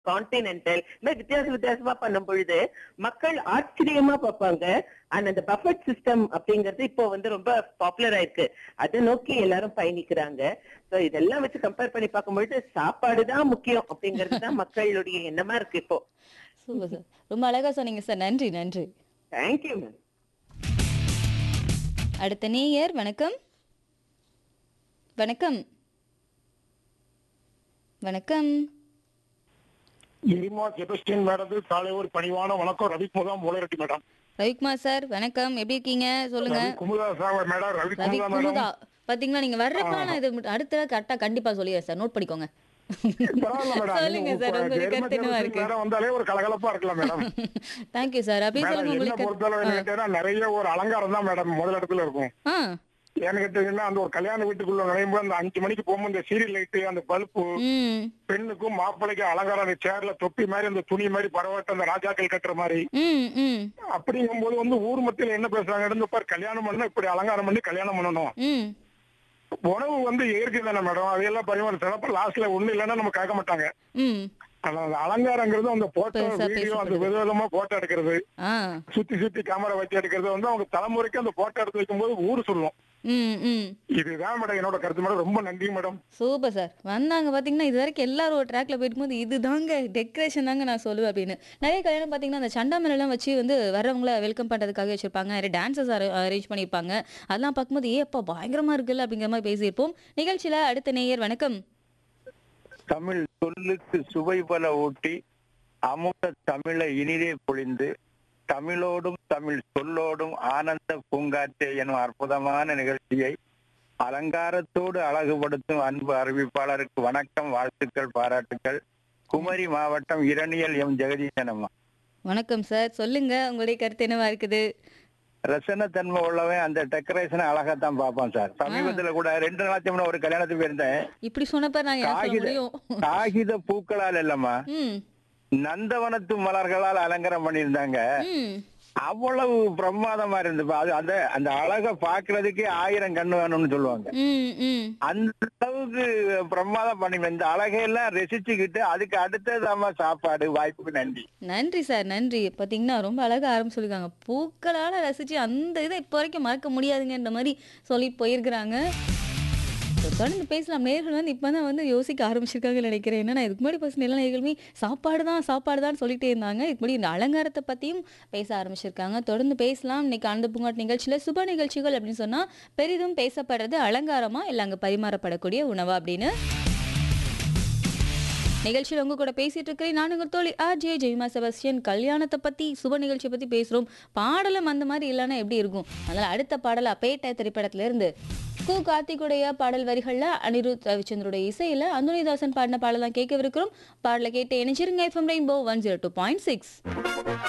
Continental இந்த மாதிரி வித்தியாச வித்தியாசமா பண்ணும் பொழுது மக்கள் ஆச்சரியமா பார்ப்பாங்க அண்ட் அந்த பஃபட் சிஸ்டம் அப்படிங்கிறது இப்போ வந்து ரொம்ப பாப்புலர் ஆயிருக்கு அதை நோக்கி எல்லாரும் பயணிக்கிறாங்க சோ இதெல்லாம் வச்சு கம்பேர் பண்ணி பார்க்கும்பொழுது சாப்பாடு தான் முக்கியம் அப்படிங்கிறது தான் மக்களுடைய எண்ணமா இருக்கு இப்போ சூப்பர் சார் ரொம்ப அழகா சொன்னீங்க சார் நன்றி நன்றி தேங்க்யூ மேம் அடுத்த நேயர் வணக்கம் வணக்கம் வணக்கம் எரிமா செபஸ்டியன் மேடத்துக்கு காலை ஒரு பணிவான வணக்கம் ரவிக்குமுதா மூலரெட்டி மேடம் ரவிக்குமார் சார் வணக்கம் எப்படி இருக்கீங்க சொல்லுங்க Ravi Kumudha sir madam Ravi Ravi Kumudha madam Kumudha பாத்தீங்களா நீங்க வர்றப்ப நான் இது அடுத்த தடவை கரெக்டா கண்டிப்பா சொல்லிடுறேன் சார் நோட் பண்ணிக்கோங்க பரவாயில்ல சொல்லுங்க சார் மேடம் உங்களுக்கு கருத்து என்னவா எரிமா இருக்கு மேடம் வந்தாலே ஒரு கலகலப்பா இருக்கலாம் மேடம் தேங்க்யூ சார் அப்படி மேடம் சொல்லுங்க என்ன உங்களுக்கு பொறுத்தளவு கேட்டீங்கன்னா நிறைய ஒரு அலங்காரம் தான் மேடம் முதல் இடத்துல இருக்கும் ஆ ஏன்னு கேட்டீங்கன்னா அந்த ஒரு கல்யாண வீட்டுக்குள்ள நுழையும் போது அந்த அஞ்சு மணிக்கு போகும்போது இந்த சீரியல் லைட்டு அந்த பல்பு ம் பெண்ணுக்கும் மாப்பிள்ளைக்கும் அலங்காரம் அந்த சேர்ல தொப்பி மாதிரி அந்த துணி மாதிரி பரவாயில்ல அந்த ராஜாக்கள் கட்டுற மாதிரி ம் ம் அப்படிங்கும்போது வந்து ஊர் மத்தியில என்ன பேசுறாங்க இருந்து பாரு கல்யாணம் பண்ணா இப்படி அலங்காரம் பண்ணி கல்யாணம் பண்ணணும் ம் உணவு வந்து இயற்கை தானே மேடம் அதையெல்லாம் பரிமாற சிறப்பு லாஸ்ட்ல ஒண்ணு இல்லைன்னா நம்ம கேட்க மாட்டாங்க ம் ஆனா அந்த அலங்காரங்கிறது அந்த போட்டோ பெருசா வீடியோ அந்த பேசப்படுது. விதவிதமா போட்டோ எடுக்கிறது ஆ சுத்தி சுத்தி கேமரா வச்சு எடுக்கிறது வந்து அவங்க தலைமுறைக்கு அந்த போட்டோ எடுத்து வைக்கும்போது ஊர் சொல்லும் ம் ம் இதுதான் மேடம் என்னோட கருத்து மேடம் ரொம்ப நன்றி மேடம் சூப்பர் சார் வந்தாங்க பார்த்தீங்கன்னா இது வரைக்கும் எல்லாரும் ஒரு ட்ராக்ல போயிட்டு இது தாங்க டெக்கரேஷன் தாங்க நான் சொல்லுவேன் அப்படின்னு நிறைய கல்யாணம் பார்த்தீங்கன்னா அந்த சண்டா மேலெல்லாம் வச்சு வந்து வரவங்கள வெல்கம் பண்ணுறதுக்காக வச்சிருப்பாங்க நிறைய டான்சஸ் அரேஞ்ச் பண்ணியிருப்பாங்க அதெல்லாம் பார்க்கும்போது ஏ அப்பா பயங்கரமா இருக்குல்ல அப்படிங்கிற மாதிரி பேசியிருப்போம் நிகழ்ச்சியில் அடுத்த நேயர் வணக்கம் தமிழ் சொல்லுக்கு சுவை பல ஊட்டி அமுத தமிழை இனிதே பொழிந்து தமிழோடும் தமிழ் சொல்லோடும் ஆனந்த பூங்காற்றே எனும் அற்புதமான நிகழ்ச்சியை அலங்காரத்தோடு அழகுபடுத்தும் அன்பு அறிவிப்பாளருக்கு வணக்கம் வாழ்த்துக்கள் பாராட்டுக்கள் குமரி மாவட்டம் இரணியல் எம் ஜெகதீசனம்மா வணக்கம் சார் சொல்லுங்க உங்களுடைய கருத்து என்னவா இருக்குது ரசனத்தன்மை உள்ளவன் அந்த டெக்கரேஷனை அழகாத்தான் பார்ப்பான் சார் சமீபத்துல கூட ரெண்டு நாளாச்சும் முன்ன ஒரு கல்யாணத்துக்கு போயிருந்தேன் இப்படி சொன்னப்ப நான் என்ன சொல்ல காகித முடியும் காகித பூக்களால் இல்லம்மா ம் நந்தவனத்து மலர்களால் அலங்காரம் பண்ணியிருந்தாங்க ம் அவ்வளவு பிரமாதமா இருந்தது அது அந்த அந்த அழகை பாக்குறதுக்கே ஆயிரம் கண்ணு வேணும்னு சொல்லுவாங்க ம் ம் அந்த அளவுக்கு பிரமாதம் பண்ணி இந்த அழகையெல்லாம் ரசிச்சுக்கிட்டு அதுக்கு அடுத்ததாம சாப்பாடு வாய்ப்புக்கு நன்றி நன்றி சார் நன்றி பார்த்தீங்கன்னா ரொம்ப அழகா ஆரம்பி சொல்லியிருக்காங்க பூக்களால் ரசிச்சு அந்த இதை இப்போ வரைக்கும் மறக்க முடியாதுங்கன்ற மாதிரி சொல்லி போயிருக்கிறாங்க So, தொடர்ந்து பேசலாம் நேர்கள் வந்து இப்போ தான் வந்து யோசிக்க ஆரம்பிச்சிருக்காங்கன்னு நினைக்கிறேன் என்னன்னா இதுக்கு முன்னாடி பசங்க எல்லா நேர்களுமே சாப்பாடு தான் சாப்பாடு தான் சொல்லிட்டே இருந்தாங்க இதுக்கு முன்னாடி இந்த அலங்காரத்தை பற்றியும் பேச ஆரம்பிச்சிருக்காங்க தொடர்ந்து பேசலாம் இன்னைக்கு ஆனந்த பூங்காட் நிகழ்ச்சியில் சுப நிகழ்ச்சிகள் அப்படின்னு சொன்னால் பெரிதும் பேசப்படுறது அலங்காரமா இல்லை அங்கே பரிமாறப்படக்கூடிய உணவா அப்படின்னு நிகழ்ச்சியில் உங்க கூட பேசிட்டு இருக்கிறேன் நான் உங்கள் தோழி ஆர் ஜே ஜெய்மா செபஸ்டியன் கல்யாணத்தை பத்தி சுப நிகழ்ச்சியை பத்தி பேசுறோம் பாடலும் அந்த மாதிரி இல்லைன்னா எப்படி இருக்கும் அதனால அடுத்த பாடல பேட்ட திரைப்படத்துல இருந்து கு கார்த்திகுடைய பாடல் வரிகள்ல அனிருத் ரவிச்சந்திரோட இசையில அந்துனிதாசன் பாடின பாடலாம் கேட்கவிருக்கிறோம் பாடலை கேட்டு இணைச்சிருங்க FM rainbow one zero two point six